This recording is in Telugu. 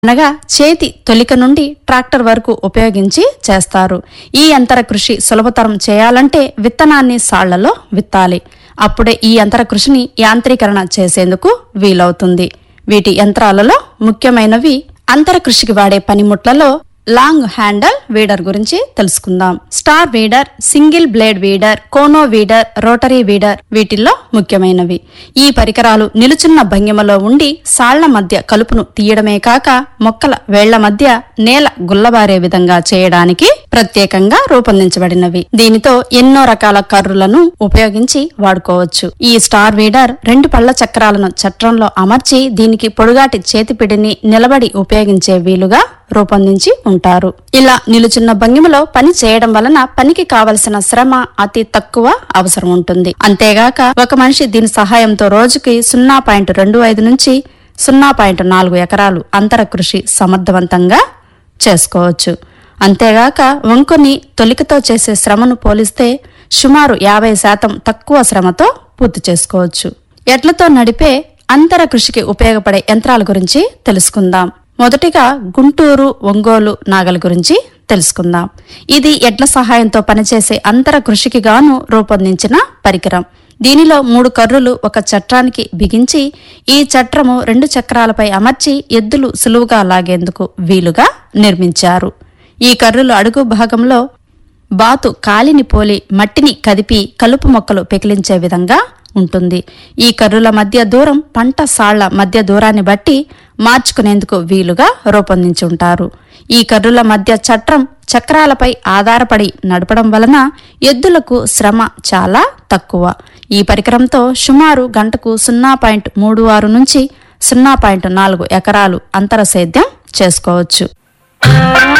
అనగా చేతి తొలిక నుండి ట్రాక్టర్ వరకు ఉపయోగించి చేస్తారు ఈ యంత్ర కృషి సులభతరం చేయాలంటే విత్తనాన్ని సాళ్లలో విత్తాలి అప్పుడే ఈ యంత్ర కృషిని యాంత్రీకరణ చేసేందుకు వీలవుతుంది వీటి యంత్రాలలో ముఖ్యమైనవి అంతర కృషికి వాడే పనిముట్లలో లాంగ్ హ్యాండల్ వీడర్ గురించి తెలుసుకుందాం star weeder single blade weeder cono weeder rotary weeder వీటిల్లో ముఖ్యమైనవి ఈ పరికరాలు నిలుచున్న భంగిమలో ఉండి సాళ్ల మధ్య కలుపును తీయడమే కాక మొక్కల వేళ్ల మధ్య నేల గుల్లబారే విధంగా చేయడానికి ప్రత్యేకంగా రూపొందించబడినవి దీనితో ఎన్నో రకాల కర్రులను ఉపయోగించి వాడుకోవచ్చు ఈ స్టార్ వీడర్ రెండు పళ్ల చక్రాలను చట్రంలో అమర్చి దీనికి పొడుగాటి చేతిపిడిని నిలబడి ఉపయోగించే వీలుగా రూపొందించి ఉంటారు ఇలా నిలుచున్న భంగిమలో పని చేయడం వలన పనికి కావలసిన శ్రమ అతి తక్కువ అవసరం ఉంటుంది అంతేగాక ఒక మనిషి దీని సహాయంతో రోజుకి సున్నా పాయింట్ రెండు ఐదు నుంచి సున్నా పాయింట్ నాలుగు ఎకరాలు అంతర కృషి సమర్థవంతంగా చేసుకోవచ్చు అంతేగాక వంకుని తొలికతో చేసే శ్రమను పోలిస్తే సుమారు యాభై శాతం తక్కువ శ్రమతో పూర్తి చేసుకోవచ్చు ఎడ్లతో నడిపే అంతర కృషికి ఉపయోగపడే యంత్రాల గురించి తెలుసుకుందాం మొదటిగా గుంటూరు ఒంగోలు నాగలి గురించి తెలుసుకుందాం ఇది ఎడ్ల సహాయంతో పనిచేసే అంతర కృషికి గాను రూపొందించిన పరికరం దీనిలో మూడు కర్రులు ఒక చట్రానికి బిగించి ఈ చట్రము రెండు చక్రాలపై అమర్చి ఎద్దులు సులువుగా లాగేందుకు వీలుగా నిర్మించారు ఈ కర్రులు అడుగు భాగంలో బాతు కాలిని పోలి మట్టిని కదిపి కలుపు మొక్కలు పెకిలించే విధంగా ఉంటుంది ఈ కర్రుల మధ్య దూరం పంట సాళ్ల మధ్య దూరాన్ని బట్టి మార్చుకునేందుకు వీలుగా రూపొందించి ఉంటారు ఈ కర్రుల మధ్య చట్రం చక్రాలపై ఆధారపడి నడపడం వలన ఎద్దులకు శ్రమ చాలా తక్కువ ఈ పరికరంతో సుమారు గంటకు సున్నా పాయింట్ మూడు ఆరు నుంచి సున్నా పాయింట్ నాలుగు ఎకరాలు అంతర సేద్యం చేసుకోవచ్చు